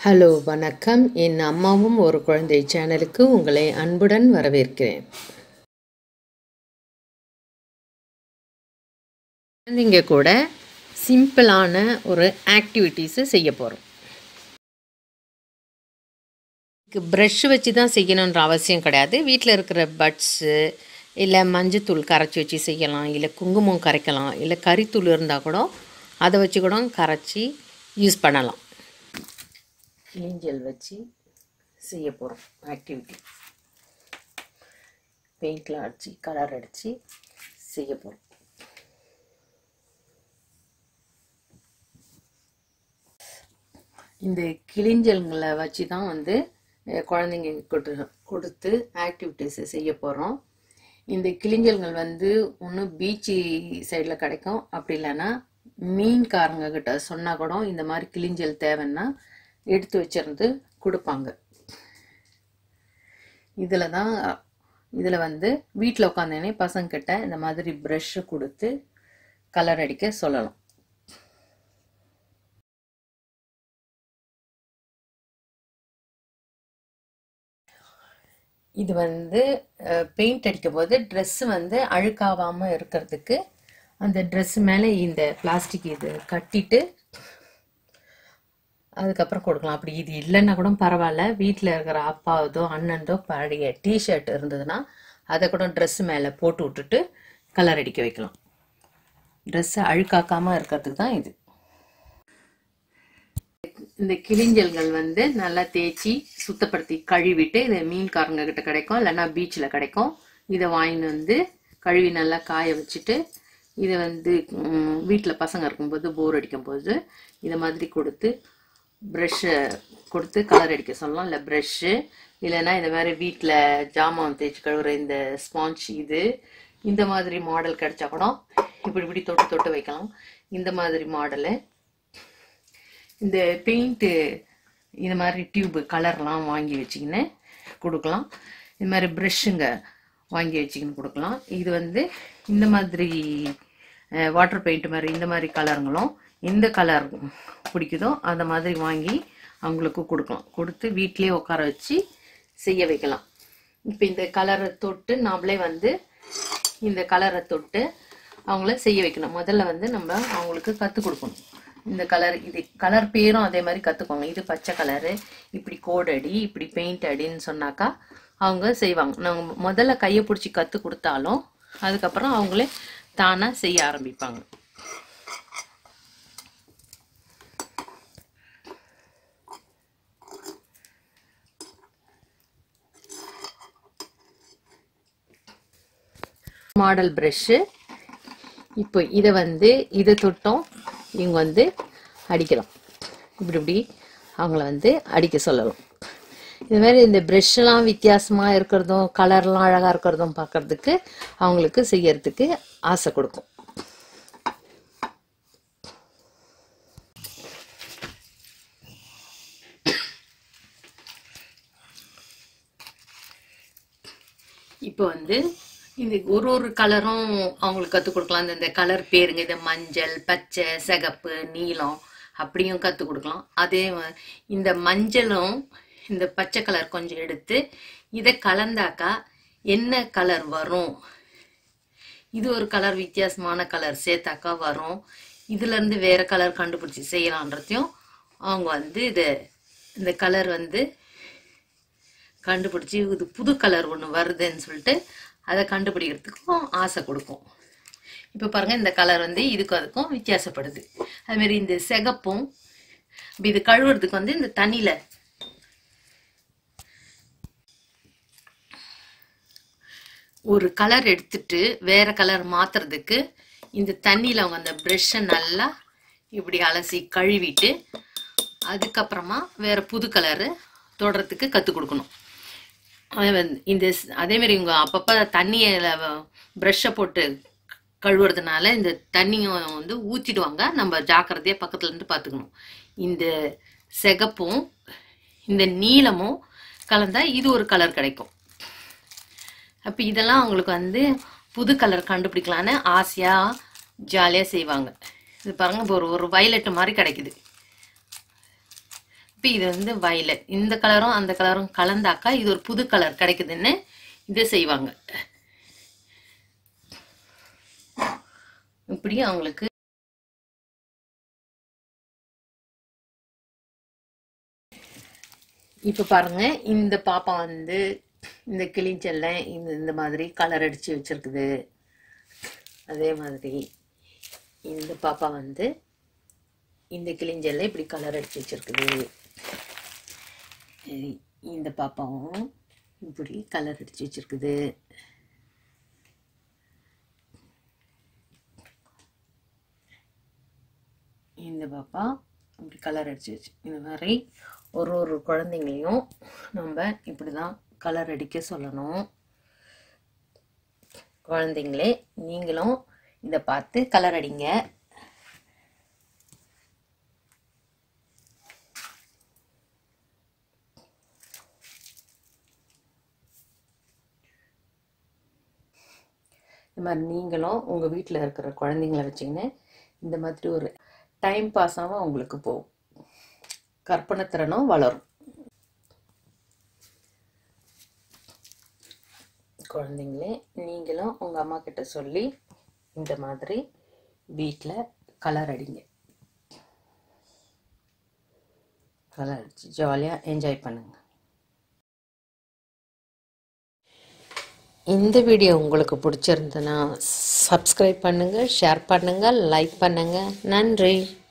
hello வணக்கம் என் அம்மாவும் ஒரு குழந்தை சேனலுக்கு உங்களை அன்புடன் வரவேற்கிறேன் குழந்தைங்க கூட சிம்பிளான ஒரு ஆக்டிவிட்டீஸை செய்ய போகிறோம் ப்ரஷ் வச்சு தான் செய்யணுன்ற அவசியம் கிடையாது வீட்டில் இருக்கிற பட்ஸு இல்லை மஞ்சத்தூள் கரைச்சி வச்சு செய்யலாம் இல்லை குங்குமம் கரைக்கலாம் இல்லை கறித்தூள் இருந்தால் கூட அதை வச்சு கூட கரைச்சி யூஸ் பண்ணலாம் கிளிஞ்சல் வச்சு செய்ய போகிறோம் ஆக்டிவிட்டி பெயிண்டில் அடித்து கலர் அடித்து செய்ய போகிறோம் இந்த கிளிஞ்சல்களை வச்சு தான் வந்து அஹ், குழந்தைங்க கொடு கொடுத்து ஆக்டிவிட்டீஸை செய்ய போகிறோம் இந்த கிளிஞ்சல்கள் வந்து ஒன்று பீச்சு சைடில் கிடைக்கும் அப்படி இல்லைன்னா மீன்காரங்க கிட்ட சொன்னால் கூட இந்த மாதிரி கிளிஞ்சல் தேவைன்னா எடுத்து வச்சிருந்து கொடுப்பாங்க இதில் தான் இதில் வந்து வீட்டில் உட்காந்தேனே பசங்கிட்ட இந்த மாதிரி ப்ரஷ்ஷு கொடுத்து கலர் அடிக்க சொல்லலாம் இது வந்து பெயிண்ட் அடிக்கும் போது ட்ரெஸ்ஸு வந்து அழுக்காவாமல் இருக்கிறதுக்கு அந்த ட்ரெஸ் மேலே இந்த பிளாஸ்டிக் இது கட்டிட்டு அதுக்கப்புறம் கொடுக்கலாம் அப்படி இது இல்லைன்னா கூட பரவாயில்ல வீட்டில் இருக்கிற அப்பாவதோ அண்ணன்தோ பழைய டிஷர்ட் இருந்ததுன்னா அதை கூட ட்ரெஸ் மேலே போட்டு விட்டுட்டு கலர் அடிக்க வைக்கலாம் ட்ரெஸ்ஸை அழுக்காக்காமல் இருக்கிறதுக்கு தான் இது இந்த கிளிஞ்சல்கள் வந்து நல்லா தேய்ச்சி சுத்தப்படுத்தி கழுவிட்டு இது மீன்காரங்க கிட்ட கிடைக்கும் இல்லைன்னா பீச்சில் கிடைக்கும் இதை வாங்கிட்டு வந்து கழுவி நல்லா காய வச்சுட்டு இதை வந்து வீட்டில் பசங்க இருக்கும்போது போர் அடிக்கும் போது இதை மாதிரி கொடுத்து ப்ரஷ்ஷை கொடுத்து கலர் அடிக்க சொல்லலாம் இல்லை ப்ரஷ்ஷு இல்லைன்னா இந்த மாதிரி வீட்டில் ஜாமான் தேய்ச்சி கழுவுற இந்த ஸ்பாஞ்ச் இது இந்த மாதிரி மாடல் கிடைச்சா கூட இப்படி இப்படி தொட்டு தொட்டு வைக்கலாம் இந்த மாதிரி மாடலு இந்த பெயிண்ட்டு இந்த மாதிரி டியூப்பு கலர்லாம் வாங்கி வச்சிக்கின்னு கொடுக்கலாம் இந்த மாதிரி ப்ரெஷ்ஷுங்க வாங்கி வச்சுக்கின்னு கொடுக்கலாம் இது வந்து இந்த மாதிரி வாட்டர் பெயிண்ட் மாதிரி இந்த மாதிரி கலருங்களும் எந்த கலர் பிடிக்குதோ அந்த மாதிரி வாங்கி அவங்களுக்கு கொடுக்கலாம் கொடுத்து வீட்டிலே உட்கார வச்சு செய்ய வைக்கலாம் இப்போ இந்த கலரை தொட்டு நாமளே வந்து இந்த கலரை தொட்டு அவங்கள செய்ய வைக்கணும் முதல்ல வந்து நம்ம அவங்களுக்கு கற்றுக் கொடுக்கணும் இந்த கலர் இது கலர் பேரும் அதே மாதிரி கற்றுக்கோங்க இது பச்சை கலரு இப்படி கோட் அடி இப்படி பெயிண்ட் அடின்னு சொன்னாக்கா அவங்க செய்வாங்க நாங்கள் முதல்ல கையை பிடிச்சி கற்றுக் கொடுத்தாலும் அதுக்கப்புறம் அவங்களே தானாக செய்ய ஆரம்பிப்பாங்க மாடல் ப்ரஷ்ஷு இப்போ இதை வந்து இதை தொட்டும் இவங்க வந்து அடிக்கலாம் இப்படி இப்படி அவங்கள வந்து அடிக்க சொல்லலாம் இது மாதிரி இந்த ப்ரெஷ்ஷெல்லாம் வித்தியாசமாக இருக்கிறதும் கலர்லாம் அழகாக இருக்கிறதும் பார்க்கறதுக்கு அவங்களுக்கு செய்யறதுக்கு ஆசை கொடுக்கும் இப்போ வந்து இந்த ஒரு ஒரு கலரும் அவங்களுக்கு கற்றுக் கொடுக்கலாம் இந்த- இந்த கலர் பேருங்க இந்த மஞ்சள் பச்சை சிகப்பு நீலம் அப்படியும் கற்றுக் கொடுக்கலாம் அதே ம- இந்த மஞ்சளும் இந்த பச்சை கலர் கொஞ்சம் எடுத்து இதை கலந்தாக்கா என்ன கலர் வரும் இது ஒரு கலர் வித்தியாசமான கலர் சேர்த்தாக்கா வரும் இதுல இருந்து வேற கலர் கண்டுபிடிச்சி செய்யலான்றதையும் அவங்க வந்து இதை இந்த கலர் வந்து கண்டுபிடிச்சி இது புது கலர் ஒன்று வருதுன்னு சொல்லிட்டு அதை கண்டுபிடிக்கிறதுக்கும் ஆசை கொடுக்கும் இப்போ பாருங்க இந்த கலர் வந்து இதுக்கும் அதுக்கும் வித்தியாசப்படுது அது மாதிரி இந்த சிகப்பும் இப்ப இது கழுவுறதுக்கு வந்து இந்த தண்ணியில ஒரு கலர் எடுத்துட்டு வேற கலர் மாத்துறதுக்கு இந்த தண்ணியில அவங்க அந்த ப்ரெஷ்ஷை நல்லா இப்படி அலசி கழுவிட்டு அதுக்கப்புறமா வேற புது கலரு தொடுறதுக்கு கற்றுக் கொடுக்கணும் அதே வந்து இந்த ஸ்- அதே மாதிரி இவங்க அப்பப்போ தண்ணியில் ப்ரஷ்ஷை போட்டு கழுவுறதுனால இந்த தண்ணியும் வந்து ஊற்றிடுவாங்க நம்ம ஜாக்கிரதையாக பக்கத்துல இருந்து பார்த்துக்கணும் இந்த சிகப்பும் இந்த நீலமும் கலந்தா இது ஒரு கலர் கிடைக்கும் அப்போ இதெல்லாம் அவங்களுக்கு வந்து புது கலர் கண்டுபிடிக்கலான்னு ஆசையாக ஜாலியாக செய்வாங்க இது பாருங்க இப்போ ஒரு ஒரு வயலட் மாதிரி கிடைக்குது இப்போ இது வந்து வயலட் இந்த கலரும் அந்த கலரும் கலந்தாக்கா இது ஒரு புது கலர் கிடைக்குதுன்னு இதை செய்வாங்க இப்படி அவங்களுக்கு இப்போ பாருங்க இந்த பாப்பா வந்து இந்த கிளிஞ்சல்ல இந்த இந்த மாதிரி கலர் அடிச்சு வச்சிருக்குது அதே மாதிரி இந்த பாப்பா வந்து இந்த கிளிஞ்சல்ல இப்படி கலர் அடிச்சு வச்சிருக்குது சரி, இந்த பாப்பாவும் இப்படி கலர் அடிச்சு வச்சிருக்குது இந்த பாப்பா இப்படி கலர் அடிச்சு வச்சு இந்த மாதிரி ஒரு ஒரு குழந்தைங்களையும் நம்ம இப்படி தான் கலர் அடிக்க சொல்லணும் குழந்தைங்களே நீங்களும் இதை பார்த்து கலர் அடிங்க இந்த மாதிரி நீங்களும் உங்கள் வீட்டில் இருக்கிற குழந்தைங்கள வச்சிங்கன்னு இந்த மாதிரி ஒரு டைம் பாஸாகவும் உங்களுக்கு போகும் கற்பனை திறனும் வளரும் குழந்தைங்களே நீங்களும் உங்கள் அம்மா கிட்ட சொல்லி இந்த மாதிரி வீட்டில் கலர் அடிங்க கலர் அடிச்சு ஜாலியாக என்ஜாய் பண்ணுங்க இந்த வீடியோ உங்களுக்கு பிடிச்சிருந்ததுன்னா சப்ஸ்கிரைப் பண்ணுங்கள் ஷேர் பண்ணுங்கள் லைக் பண்ணுங்கள் நன்றி